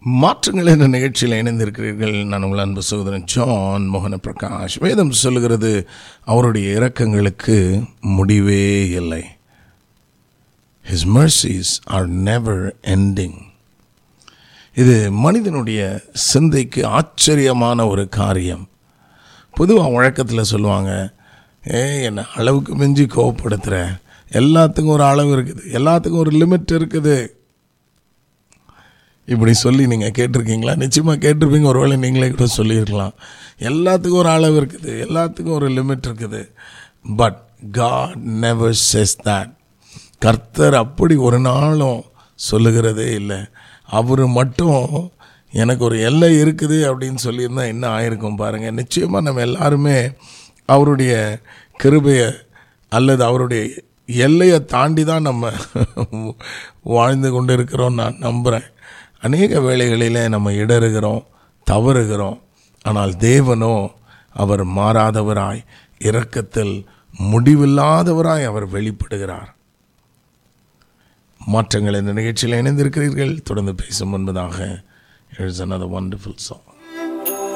மாற்றங்கள் என்ற நிகழ்ச்சியில் இணைந்திருக்கிறீர்கள் நான் உங்கள் அன்பு சகோதரன் ஜான் மோகன பிரகாஷ் வேதம் சொல்லுகிறது அவருடைய இரக்கங்களுக்கு முடிவே இல்லை his mercies are never ending இது மனிதனுடைய சிந்தைக்கு ஆச்சரியமான ஒரு காரியம் பொதுவாக வழக்கத்தில் சொல்லுவாங்க ஏ என்ன அளவுக்கு மிஞ்சி கோவப்படுத்துகிற எல்லாத்துக்கும் ஒரு அளவு இருக்குது எல்லாத்துக்கும் ஒரு லிமிட் இருக்குது இப்படி சொல்லி நீங்கள் கேட்டிருக்கீங்களா நிச்சயமாக கேட்டிருப்பீங்க ஒருவேளை நீங்களே கூட சொல்லியிருக்கலாம் எல்லாத்துக்கும் ஒரு அளவு இருக்குது எல்லாத்துக்கும் ஒரு லிமிட் இருக்குது but God never ceases that கர்த்தர் அப்படி ஒரு நாளும் சொல்லுகிறதே இல்லை அவர் மட்டும் எனக்கு ஒரு எல்லை இருக்குது அப்படின்னு சொல்லியிருந்தா என்ன ஆயிருக்கும் பாருங்கள் நிச்சயமாக நம்ம எல்லாருமே அவருடைய கிருபையை அல்லது அவருடைய எல்லையை தாண்டி தான் நம்ம வாழ்ந்து கொண்டு இருக்கிறோம் நான் நம்புகிறேன் அநேக வேளைகளிலே நம்ம இடறுகிறோம் தவறுகிறோம் ஆனால் தேவனோ அவர் மாறாதவராய் இரக்கத்தில் முடிவில்லாதவராய் அவர் வெளிப்படுகிறார் மாற்றங்கள் இந்த நிகழ்ச்சியில் இணைந்திருக்கிறீர்கள் தொடர்ந்து பேசும் முன்பதாக இட்ஸ் another wonderful song